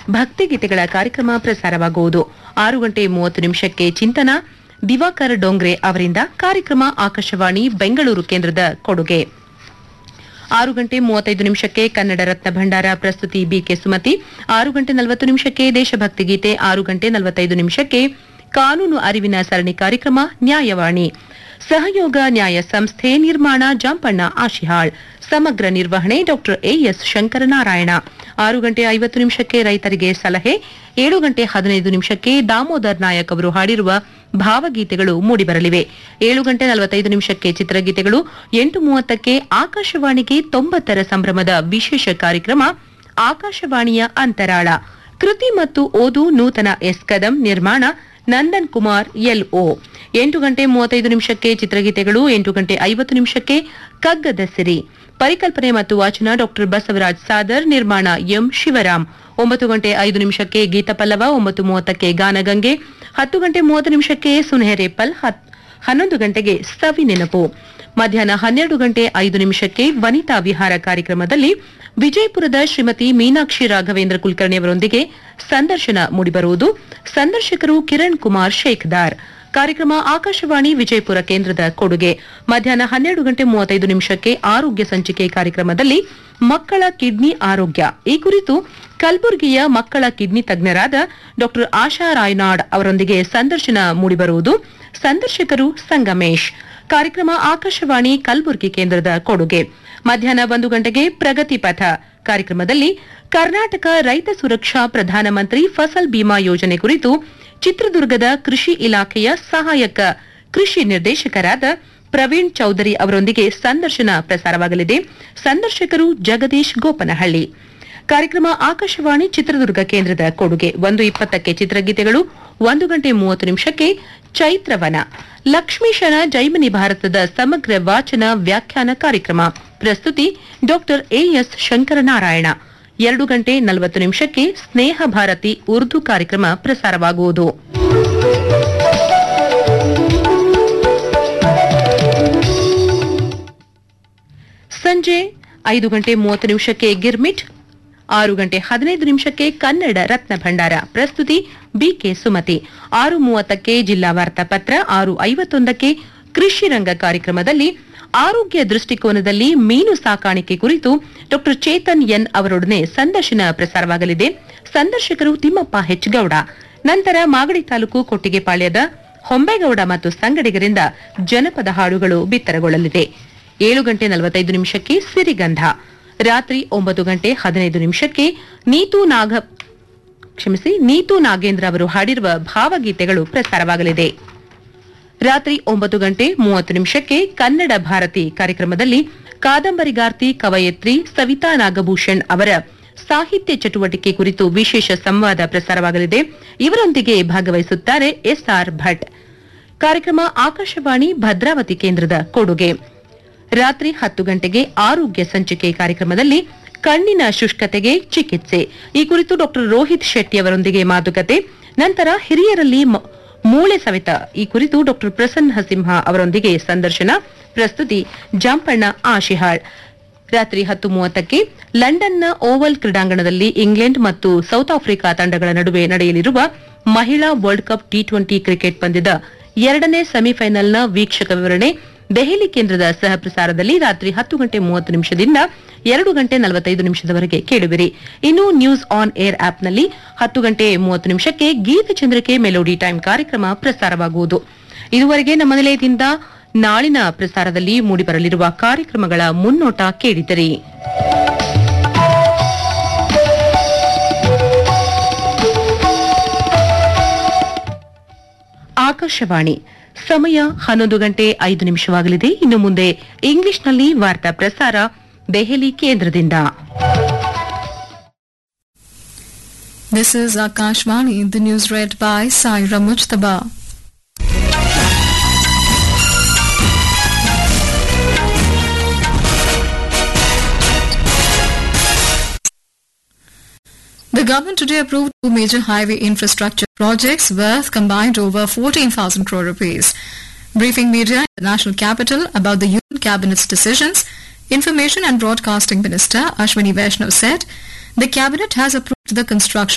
ಭಕ್ತಿಗೀತೆಗಳ ಕಾರ್ಯಕ್ರಮ ಪ್ರಸಾರವಾಗುವುದು ಆರು ಗಂಟೆ ಮೂವತ್ತು ನಿಮಿಷಕ್ಕೆ ಚಿಂತನ ದಿವಾಕರ್ ಡೋಂಗ್ರೆ ಅವರಿಂದ ಕಾರ್ಯಕ್ರಮ ಆಕಾಶವಾಣಿ ಬೆಂಗಳೂರು ಕೇಂದ್ರದ ಕೊಡುಗೆ ಆರು ಗಂಟೆ ಮೂವತ್ತೈದು ನಿಮಿಷಕ್ಕೆ ಕನ್ನಡ ರತ್ನ ಭಂಡಾರ ಪ್ರಸ್ತುತಿ ಬಿಕೆ ಸುಮತಿ ಆರು ಗಂಟೆ ನಲವತ್ತು ನಿಮಿಷಕ್ಕೆ ದೇಶಭಕ್ತಿ ಗೀತೆ ಆರು ಗಂಟೆ ನಲವತ್ತೈದು ನಿಮಿಷಕ್ಕೆ ಕಾನೂನು ಅರಿವಿನ ಸರಣಿ ಕಾರ್ಯಕ್ರಮ ನ್ಯಾಯವಾಣಿ ಸಹಯೋಗ ನ್ಯಾಯ ಸಂಸ್ಥೆ ನಿರ್ಮಾಣ ಜಾಂಪಣ್ಣ ಆಶಿಹಾಳ್ ಸಮಗ್ರ ನಿರ್ವಹಣೆ ಡಾಕ್ಟರ್ ಎಎಸ್ ಶಂಕರನಾರಾಯಣ ಆರು ಗಂಟೆ ಐವತ್ತು ನಿಮಿಷಕ್ಕೆ ರೈತರಿಗೆ ಸಲಹೆ ಏಳು ಗಂಟೆ ಹದಿನೈದು ನಿಮಿಷಕ್ಕೆ ದಾಮೋದರ್ ನಾಯಕ್ ಅವರು ಹಾಡಿರುವ ಭಾವಗೀತೆಗಳು ಮೂಡಿಬರಲಿವೆ ಏಳು ಗಂಟೆ ನಲವತ್ತೈದು ನಿಮಿಷಕ್ಕೆ ಚಿತ್ರಗೀತೆಗಳು ಎಂಟು ಮೂವತ್ತಕ್ಕೆ ಆಕಾಶವಾಣಿಗೆ ತೊಂಬತ್ತರ ಸಂಭ್ರಮದ ವಿಶೇಷ ಕಾರ್ಯಕ್ರಮ ಆಕಾಶವಾಣಿಯ ಅಂತರಾಳ ಕೃತಿ ಮತ್ತು ಓದು ನೂತನ ಎಸ್ ಕದಂ ನಿರ್ಮಾಣ ನಂದನ್ ಕುಮಾರ್ ಎಲ್ಒ ಎಂಟು ಗಂಟೆ ಮೂವತ್ತೈದು ನಿಮಿಷಕ್ಕೆ ಚಿತ್ರಗೀತೆಗಳು ಎಂಟು ಗಂಟೆ ಐವತ್ತು ನಿಮಿಷಕ್ಕೆ ಕಗ್ಗದ ಸಿರಿ ಪರಿಕಲ್ಪನೆ ಮತ್ತು ವಾಚನ ಡಾಕ್ಟರ್ ಬಸವರಾಜ್ ಸಾದರ್ ನಿರ್ಮಾಣ ಎಂ ಶಿವರಾಮ್ ಒಂಬತ್ತು ಗಂಟೆ ಐದು ನಿಮಿಷಕ್ಕೆ ಗೀತಪಲ್ಲವ ಒಂಬತ್ತು ಮೂವತ್ತಕ್ಕೆ ಗಾನಗಂಗೆ ಹತ್ತು ಗಂಟೆ ಮೂವತ್ತು ನಿಮಿಷಕ್ಕೆ ಸುನ್ಹೆರೇಪಲ್ ಹತ್- ಹನ್ನೊಂದು ಗಂಟೆಗೆ ಸವಿ ನೆನಪು ಮಧ್ಯಾಹ್ನ ಹನ್ನೆರಡು ಗಂಟೆ ಐದು ನಿಮಿಷಕ್ಕೆ ವನಿತಾ ವಿಹಾರ ಕಾರ್ಯಕ್ರಮದಲ್ಲಿ ವಿಜಯಪುರದ ಶ್ರೀಮತಿ ಮೀನಾಕ್ಷಿ ರಾಘವೇಂದ್ರ ಕುಲಕರ್ಣಿ ಅವರೊಂದಿಗೆ ಸಂದರ್ಶನ ಮೂಡಿಬರುವುದು ಸಂದರ್ಶಕರು ಕಿರಣ್ ಕುಮಾರ್ ಶೇಖ್ದಾರ್ ಕಾರ್ಯಕ್ರಮ ಆಕಾಶವಾಣಿ ವಿಜಯಪುರ ಕೇಂದ್ರದ ಕೊಡುಗೆ ಮಧ್ಯಾಹ್ನ ಹನ್ನೆರಡು ಗಂಟೆ ಮೂವತ್ತೈದು ನಿಮಿಷಕ್ಕೆ ಆರೋಗ್ಯ ಸಂಚಿಕೆ ಕಾರ್ಯಕ್ರಮದಲ್ಲಿ ಮಕ್ಕಳ ಕಿಡ್ನಿ ಆರೋಗ್ಯ ಈ ಕುರಿತು ಕಲಬುರಗಿಯ ಮಕ್ಕಳ ಕಿಡ್ನಿ ತಜ್ಞರಾದ ಡಾಕ್ಟರ್ ಆಶಾ ರಾಯ್ನಾಡ್ ಅವರೊಂದಿಗೆ ಸಂದರ್ಶನ ಮೂಡಿಬರುವುದು ಸಂದರ್ಶಕರು ಸಂಗಮೇಶ್ ಕಾರ್ಯಕ್ರಮ ಆಕಾಶವಾಣಿ ಕಲಬುರಗಿ ಕೇಂದ್ರದ ಕೊಡುಗೆ ಮಧ್ಯಾಹ್ನ ಒಂದು ಗಂಟೆಗೆ ಪ್ರಗತಿ ಪಥ ಕಾರ್ಯಕ್ರಮದಲ್ಲಿ ಕರ್ನಾಟಕ ರೈತ ಸುರಕ್ಷಾ ಪ್ರಧಾನಮಂತ್ರಿ ಫಸಲ್ ಬಿಮಾ ಯೋಜನೆ ಕುರಿತು ಚಿತ್ರದುರ್ಗದ ಕೃಷಿ ಇಲಾಖೆಯ ಸಹಾಯಕ ಕೃಷಿ ನಿರ್ದೇಶಕರಾದ ಪ್ರವೀಣ್ ಚೌಧರಿ ಅವರೊಂದಿಗೆ ಸಂದರ್ಶನ ಪ್ರಸಾರವಾಗಲಿದೆ ಸಂದರ್ಶಕರು ಜಗದೀಶ್ ಗೋಪನಹಳ್ಳಿ ಕಾರ್ಯಕ್ರಮ ಆಕಾಶವಾಣಿ ಚಿತ್ರದುರ್ಗ ಕೇಂದ್ರದ ಕೊಡುಗೆ ಒಂದು ಇಪ್ಪತ್ತಕ್ಕೆ ಚಿತ್ರಗೀತೆಗಳು ಒಂದು ಗಂಟೆ ಮೂವತ್ತು ನಿಮಿಷಕ್ಕೆ ಚೈತ್ರವನ ಲಕ್ಷ್ಮೀಶನ ಜೈಮನಿ ಭಾರತದ ಸಮಗ್ರ ವಾಚನ ವ್ಯಾಖ್ಯಾನ ಕಾರ್ಯಕ್ರಮ ಪ್ರಸ್ತುತಿ ಡಾಕ್ಟರ್ ಎಎಸ್ ಶಂಕರನಾರಾಯಣ ಎರಡು ಗಂಟೆ ನಲವತ್ತು ನಿಮಿಷಕ್ಕೆ ಸ್ನೇಹ ಭಾರತಿ ಉರ್ದು ಕಾರ್ಯಕ್ರಮ ಪ್ರಸಾರವಾಗುವುದು ಸಂಜೆ ಐದು ಗಂಟೆ ಮೂವತ್ತು ನಿಮಿಷಕ್ಕೆ ಗಿರ್ಮಿಟ್ ಆರು ಗಂಟೆ ಹದಿನೈದು ನಿಮಿಷಕ್ಕೆ ಕನ್ನಡ ರತ್ನ ಭಂಡಾರ ಪ್ರಸ್ತುತಿ ಬಿಕೆ ಸುಮತಿ ಆರು ಮೂವತ್ತಕ್ಕೆ ಜಿಲ್ಲಾ ವಾರ್ತಾಪತ್ರ ಆರು ಐವತ್ತೊಂದಕ್ಕೆ ಕೃಷಿ ರಂಗ ಕಾರ್ಯಕ್ರಮದಲ್ಲಿ ಆರೋಗ್ಯ ದೃಷ್ಟಿಕೋನದಲ್ಲಿ ಮೀನು ಸಾಕಾಣಿಕೆ ಕುರಿತು ಡಾಕ್ಟರ್ ಚೇತನ್ ಎನ್ ಅವರೊಡನೆ ಸಂದರ್ಶನ ಪ್ರಸಾರವಾಗಲಿದೆ ಸಂದರ್ಶಕರು ತಿಮ್ಮಪ್ಪ ಹೆಚ್ ಗೌಡ ನಂತರ ಮಾಗಡಿ ತಾಲೂಕು ಕೊಟ್ಟಿಗೆಪಾಳ್ಯದ ಹೊಂಬೇಗೌಡ ಮತ್ತು ಸಂಗಡಿಗರಿಂದ ಜನಪದ ಹಾಡುಗಳು ಬಿತ್ತರಗೊಳ್ಳಲಿದೆ ಏಳು ಗಂಟೆ ನಲವತ್ತೈದು ನಿಮಿಷಕ್ಕೆ ಸಿರಿಗಂಧ ರಾತ್ರಿ ಒಂಬತ್ತು ಗಂಟೆ ಹದಿನೈದು ನಿಮಿಷಕ್ಕೆ ನೀತು ನಾಗ ಕ್ಷಮಿಸಿ ನೀತು ನಾಗೇಂದ್ರ ಅವರು ಹಾಡಿರುವ ಭಾವಗೀತೆಗಳು ಪ್ರಸಾರವಾಗಲಿದೆ ರಾತ್ರಿ ಒಂಬತ್ತು ಗಂಟೆ ಮೂವತ್ತು ನಿಮಿಷಕ್ಕೆ ಕನ್ನಡ ಭಾರತಿ ಕಾರ್ಯಕ್ರಮದಲ್ಲಿ ಕಾದಂಬರಿಗಾರ್ತಿ ಕವಯತ್ರಿ ಸವಿತಾ ನಾಗಭೂಷಣ್ ಅವರ ಸಾಹಿತ್ಯ ಚಟುವಟಿಕೆ ಕುರಿತು ವಿಶೇಷ ಸಂವಾದ ಪ್ರಸಾರವಾಗಲಿದೆ ಇವರೊಂದಿಗೆ ಭಾಗವಹಿಸುತ್ತಾರೆ ಎಸ್ಆರ್ ಭಟ್ ಕಾರ್ಯಕ್ರಮ ಆಕಾಶವಾಣಿ ಭದ್ರಾವತಿ ಕೇಂದ್ರದ ಕೊಡುಗೆ ರಾತ್ರಿ ಹತ್ತು ಗಂಟೆಗೆ ಆರೋಗ್ಯ ಸಂಚಿಕೆ ಕಾರ್ಯಕ್ರಮದಲ್ಲಿ ಕಣ್ಣಿನ ಶುಷ್ಕತೆಗೆ ಚಿಕಿತ್ಸೆ ಈ ಕುರಿತು ಡಾಕ್ಟರ್ ರೋಹಿತ್ ಶೆಟ್ಟಿ ಅವರೊಂದಿಗೆ ಮಾತುಕತೆ ನಂತರ ಹಿರಿಯರಲ್ಲಿ ಮ- ಮೂಳೆ ಸವೆತ ಈ ಕುರಿತು ಡಾಕ್ಟರ್ ಪ್ರಸನ್ನ ಹಸಿಂಹ ಅವರೊಂದಿಗೆ ಸಂದರ್ಶನ ಪ್ರಸ್ತುತಿ ಜಾಂಪಣ್ಣ ಆಶಿಹಾಳ್ ರಾತ್ರಿ ಹತ್ತು ಮೂವತ್ತಕ್ಕೆ ಲಂಡನ್ನ ಓವಲ್ ಕ್ರೀಡಾಂಗಣದಲ್ಲಿ ಇಂಗ್ಲೆಂಡ್ ಮತ್ತು ಸೌತ್ ಆಫ್ರಿಕಾ ತಂಡಗಳ ನಡುವೆ ನಡೆಯಲಿರುವ ಮಹಿಳಾ world cup T twenty cricket ಪಂದ್ಯದ ಎರಡನೇ ಸೆಮಿಫೈನಲ್ನ ವೀಕ್ಷಕ ವಿವರಣೆ ದೆಹಲಿ ಕೇಂದ್ರದ ಸಹ ಪ್ರಸಾರದಲ್ಲಿ ರಾತ್ರಿ ಹತ್ತು ಗಂಟೆ ಮೂವತ್ತು ನಿಮಿಷದಿಂದ ಎರಡು ಗಂಟೆ ನಲವತ್ತೈದು ನಿಮಿಷದವರೆಗೆ ಕೇಳುವಿರಿ ಇನ್ನು ನ್ಯೂಸ್ ಆನ್ ಏರ್ ಆಪ್ನಲ್ಲಿ ಹತ್ತು ಗಂಟೆ ಮೂವತ್ತು ನಿಮಿಷಕ್ಕೆ ಗೀತಚಂದ್ರಿಕೆ ಮೆಲೋಡಿ ಟೈಮ್ ಕಾರ್ಯಕ್ರಮ ಪ್ರಸಾರವಾಗುವುದು ಇದುವರೆಗೆ ನಮ್ಮ ನಿಲಯದಿಂದ ನಾಳಿನ ಪ್ರಸಾರದಲ್ಲಿ ಮೂಡಿಬರಲಿರುವ ಕಾರ್ಯಕ್ರಮಗಳ ಮುನ್ನೋಟ ಕೇಳಿದಿರಿ ಆಕಾಶವಾಣಿ ಸಮಯ ಹನ್ನೊಂದು ಗಂಟೆ ಐದು ನಿಮಿಷವಾಗಲಿದೆ ಇನ್ನು ಮುಂದೆ ಇಂಗ್ಲಿಷ್ನಲ್ಲಿ ವಾರ್ತಾ ಪ್ರಸಾರ ದೆಹಲಿ ಕೇಂದ್ರದಿಂದ This is Akashvani, the news read by Saira Mujtaba. The government today approved two major highway infrastructure projects worth combined over 14,000 crore rupees. Briefing media in the national capital about the Union Cabinet's decisions, Information and Broadcasting Minister Ashwini Vaishnav said the Cabinet has approved the construction